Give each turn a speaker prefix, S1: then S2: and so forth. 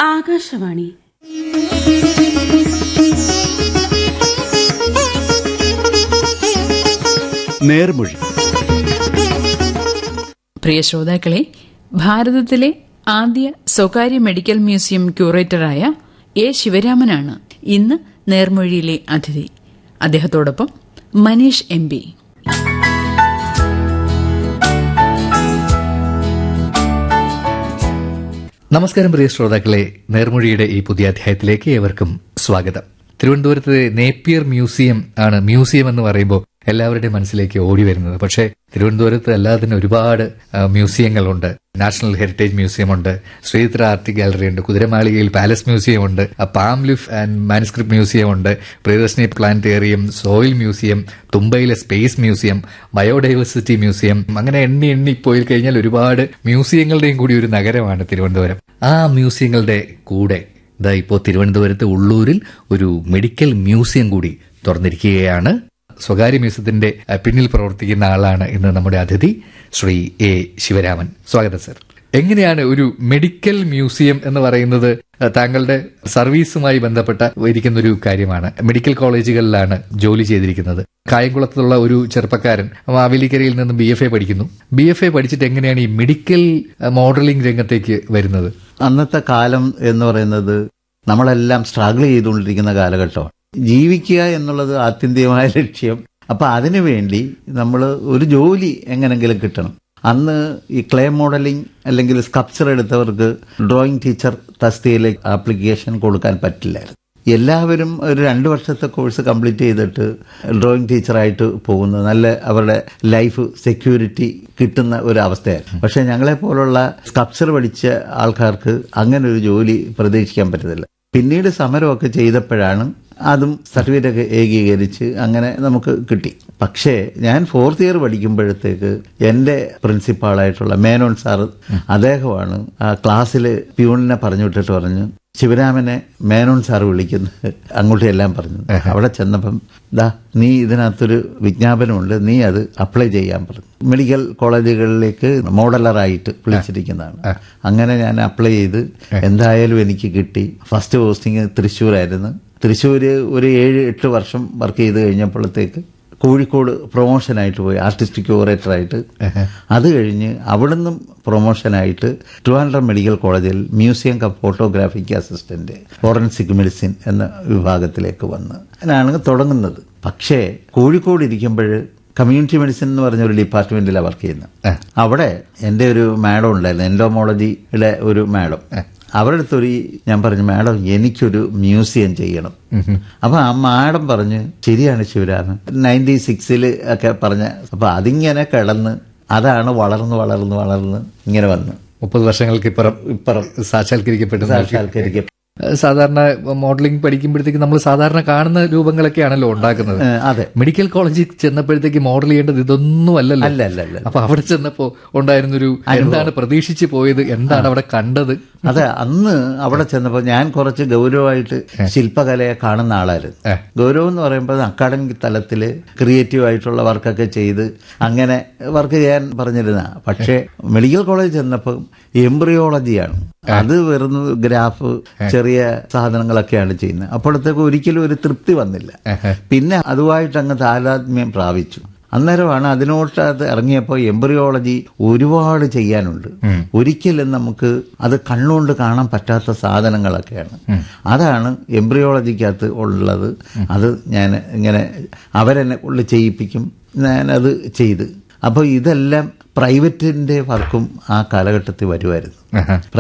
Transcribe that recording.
S1: ആകാശവാണി
S2: നേർമൊഴി
S3: പ്രിയ ശ്രോതാക്കളെ ഭാരതത്തിലെ ആദ്യ സ്വകാര്യ മെഡിക്കൽ മ്യൂസിയം ക്യൂറേറ്ററായ എ ശിവരാമനാണ് ഇന്ന് നേർമൊഴിയിലെ അതിഥി അദ്ദേഹത്തോടൊപ്പം മനീഷ് എം പി
S4: നമസ്കാരം പ്രിയ ശ്രോതാക്കളെ നേർമൊഴിയുടെ ഈ പുതിയ അധ്യായത്തിലേക്ക് ഏവർക്കും സ്വാഗതം തിരുവനന്തപുരത്ത് നേപ്പിയർ മ്യൂസിയം ആണ് മ്യൂസിയം എന്ന് പറയുമ്പോൾ എല്ലാവരുടെയും മനസ്സിലേക്ക് ഓടി വരുന്നത് പക്ഷേ തിരുവനന്തപുരത്ത് അല്ലാതെ ഒരുപാട് ആ, മ്യൂസിയങ്ങളുണ്ട് നാഷണൽ ഹെറിറ്റേജ് മ്യൂസിയം ഉണ്ട് ശ്രീചിത്ര ആർട്ട് ഗാലറി ഉണ്ട് കുതിരമാളികയിൽ പാലസ് മ്യൂസിയം ഉണ്ട് palm leaf and manuscript museum ഉണ്ട് പ്രിയദർശിനി പ്ലാനറ്റേറിയം സോയിൽ മ്യൂസിയം തുമ്പയിലെ സ്പേസ് മ്യൂസിയം ബയോഡൈവേഴ്സിറ്റി മ്യൂസിയം അങ്ങനെ എണ്ണി എണ്ണി പോയി കഴിഞ്ഞാൽ ഒരുപാട് മ്യൂസിയങ്ങളുടെയും കൂടി ഒരു നഗരമാണ് തിരുവനന്തപുരം ആ മ്യൂസിയങ്ങളുടെ കൂടെ ഇതാ ഇപ്പോൾ തിരുവനന്തപുരത്ത് ഉള്ളൂരിൽ ഒരു മെഡിക്കൽ മ്യൂസിയം കൂടി തുറന്നിരിക്കുകയാണ് സ്വകാര്യ മ്യൂസിയത്തിന്റെ അഹ്, പിന്നിൽ പ്രവർത്തിക്കുന്ന ആളാണ് ഇന്ന് നമ്മുടെ അതിഥി ശ്രീ എ ശിവരാമൻ സ്വാഗതം സർ എങ്ങനെയാണ് ഒരു മെഡിക്കൽ മ്യൂസിയം എന്ന് പറയുന്നത് അഹ്, താങ്കളുടെ സർവീസുമായി ബന്ധപ്പെട്ട ഇരിക്കുന്ന ഒരു കാര്യമാണ് മെഡിക്കൽ കോളേജുകളിലാണ് ജോലി ചെയ്തിരിക്കുന്നത് കായംകുളത്തുള്ള ഒരു ചെറുപ്പക്കാരൻ മാവേലിക്കരയിൽ നിന്ന് ബി എഫ് എ പഠിക്കുന്നു ബി എഫ് എ പഠിച്ചിട്ട് എങ്ങനെയാണ് ഈ മെഡിക്കൽ അഹ്, മോഡലിംഗ് രംഗത്തേക്ക് വരുന്നത്
S2: അന്നത്തെ കാലം എന്ന് പറയുന്നത് നമ്മളെല്ലാം സ്ട്രഗിൾ ചെയ്തുകൊണ്ടിരിക്കുന്ന കാലഘട്ടമാണ് ജീവിക്കുക എന്നുള്ളത് ആത്യന്തികമായ ലക്ഷ്യം അപ്പൊ അതിനുവേണ്ടി നമ്മൾ ഒരു ജോലി എങ്ങനെങ്കിലും കിട്ടണം അന്ന് ഈ ക്ലേ മോഡലിംഗ് അല്ലെങ്കിൽ സ്കൾപ്ചർ എടുത്തവർക്ക് ഡ്രോയിങ് ടീച്ചർ തസ്തികയിലേക്ക് ആപ്ലിക്കേഷൻ കൊടുക്കാൻ പറ്റില്ലായിരുന്നു എല്ലാവരും ഒരു രണ്ട് വർഷത്തെ കോഴ്സ് കംപ്ലീറ്റ് ചെയ്തിട്ട് ഡ്രോയിങ് ടീച്ചറായിട്ട് പോകുന്ന നല്ല അവരുടെ ലൈഫ് സെക്യൂരിറ്റി കിട്ടുന്ന ഒരു അവസ്ഥയായിരുന്നു പക്ഷെ ഞങ്ങളെ പോലുള്ള സ്കൾപ്ചർ പഠിച്ച ആൾക്കാർക്ക് അങ്ങനെ ഒരു ജോലി പ്രതീക്ഷിക്കാൻ പറ്റത്തില്ല പിന്നീട് സമരമൊക്കെ ചെയ്തപ്പോഴാണ് അതും സർട്ടിഫിക്കറ്റ് ഒക്കെ ഏകീകരിച്ച് അങ്ങനെ നമുക്ക് കിട്ടി പക്ഷേ ഞാൻ ഫോർത്ത് ഇയർ പഠിക്കുമ്പോഴത്തേക്ക് എൻ്റെ പ്രിൻസിപ്പാളായിട്ടുള്ള മേനോൻ സാറ് അദ്ദേഹമാണ് ആ ക്ലാസ്സിൽ പ്യൂണിനെ പറഞ്ഞു വിട്ടിട്ട് പറഞ്ഞു ശിവരാമനെ മേനോൻ സാർ വിളിക്കുന്നത് അങ്ങോട്ട് എല്ലാം പറഞ്ഞു അവിടെ ചെന്നപ്പം ദാ നീ ഇതിനകത്തൊരു വിജ്ഞാപനമുണ്ട് നീ അത് അപ്ലൈ ചെയ്യാൻ പറഞ്ഞു മെഡിക്കൽ കോളേജുകളിലേക്ക് മോഡലറായിട്ട് വിളിച്ചിരിക്കുന്നതാണ് അങ്ങനെ ഞാൻ അപ്ലൈ ചെയ്ത് എന്തായാലും എനിക്ക് കിട്ടി ഫസ്റ്റ് പോസ്റ്റിംഗ് തൃശ്ശൂരായിരുന്നു തൃശ്ശൂര് ഒരു ഏഴ് എട്ട് വർഷം വർക്ക് ചെയ്ത് കഴിഞ്ഞപ്പോഴത്തേക്ക് കോഴിക്കോട് പ്രൊമോഷനായിട്ട് പോയി ആർട്ടിസ്റ്റിക് ഓറേറ്ററായിട്ട് അത് കഴിഞ്ഞ് അവിടുന്ന് പ്രൊമോഷനായിട്ട് ട്രിവാൻഡ്രം മെഡിക്കൽ കോളേജിൽ museum cum photographic assistant forensic medicine എന്ന വിഭാഗത്തിലേക്ക് വന്ന് ഞാനാണ് തുടങ്ങുന്നത് പക്ഷേ കോഴിക്കോട് ഇരിക്കുമ്പോൾ കമ്മ്യൂണിറ്റി മെഡിസിൻ എന്ന് പറഞ്ഞ ഒരു ഡിപ്പാർട്ട്മെന്റിലാണ് വർക്ക് ചെയ്യുന്നത് അവിടെ എൻ്റെ ഒരു മാഡം ഉണ്ടായിരുന്നു എൻഡോമോളജിയുടെ ഒരു മാഡം അവരുടെ അടുത്തൊരു ഞാൻ പറഞ്ഞു മാഡം എനിക്കൊരു മ്യൂസിയം ചെയ്യണം അപ്പൊ ആ മാഡം പറഞ്ഞു ശരിയാണ് ശിവരാമൻ നയൻറ്റി സിക്സിൽ ഒക്കെ പറഞ്ഞ അപ്പൊ അതിങ്ങനെ കിടന്ന് അതാണ് വളർന്ന് വളർന്ന് വളർന്ന് ഇങ്ങനെ വന്ന്
S4: മുപ്പത് വർഷങ്ങൾക്ക് ഇപ്പുറം
S2: ഇപ്പുറം
S4: സാക്ഷാത്കരിക്കപ്പെട്ട
S2: സാക്ഷാത്കരിക്കും
S4: സാധാരണ മോഡലിംഗ് പഠിക്കുമ്പോഴത്തേക്ക് നമ്മൾ സാധാരണ കാണുന്ന രൂപങ്ങളൊക്കെയാണല്ലോ ഉണ്ടാക്കുന്നത്
S2: ഏ, അതെ
S4: മെഡിക്കൽ കോളേജിൽ ചെന്നപ്പോഴത്തേക്ക് മോഡൽ ചെയ്യേണ്ടത് ഇതൊന്നും അല്ലല്ലോ
S2: അല്ല അല്ല അല്ല
S4: അപ്പൊ അവിടെ ചെന്നപ്പോ ഉണ്ടായിരുന്നൊരു എന്താണ് പ്രതീക്ഷിച്ചു പോയത് എന്താണ് അവിടെ കണ്ടത്
S2: അതെ അന്ന് അവിടെ ചെന്നപ്പോൾ ഞാൻ കുറച്ച് ഗൗരവമായിട്ട് ശില്പകലയെ കാണുന്ന ആളായിരുന്നു ഗൗരവം എന്ന് പറയുമ്പോൾ അക്കാഡമിക് തലത്തിൽ ക്രിയേറ്റീവ് ആയിട്ടുള്ള വർക്കൊക്കെ ചെയ്ത് അങ്ങനെ വർക്ക് ചെയ്യാൻ പറഞ്ഞിരുന്ന പക്ഷേ മെഡിക്കൽ കോളേജ് ചെന്നപ്പോൾ എംബ്രിയോളജിയാണ് അത് വെറും ഗ്രാഫ് ചെറിയ സാധനങ്ങളൊക്കെയാണ് ചെയ്യുന്നത് അപ്പോഴത്തേക്ക് ഒരിക്കലും ഒരു തൃപ്തി വന്നില്ല പിന്നെ അതുമായിട്ട് അങ്ങ് താതാത്മ്യം പ്രാപിച്ചു അന്നേരമാണ് അതിനോട്ട് അത് ഇറങ്ങിയപ്പോൾ എംബ്രിയോളജി ഒരുപാട് ചെയ്യാനുണ്ട് ഒരിക്കലും നമുക്ക് അത് കണ്ണുകൊണ്ട് കാണാൻ പറ്റാത്ത സാധനങ്ങളൊക്കെയാണ് അതാണ് എംബ്രിയോളജിക്കകത്ത് ഉള്ളത് അത് ഞാൻ ഇങ്ങനെ അവരെന്നെ കൊണ്ട് ചെയ്യിപ്പിക്കും ഞാനത് ചെയ്ത് അപ്പോൾ ഇതെല്ലാം പ്രൈവറ്റിന്റെ വർക്കും ആ കാലഘട്ടത്തിൽ വരുമായിരുന്നു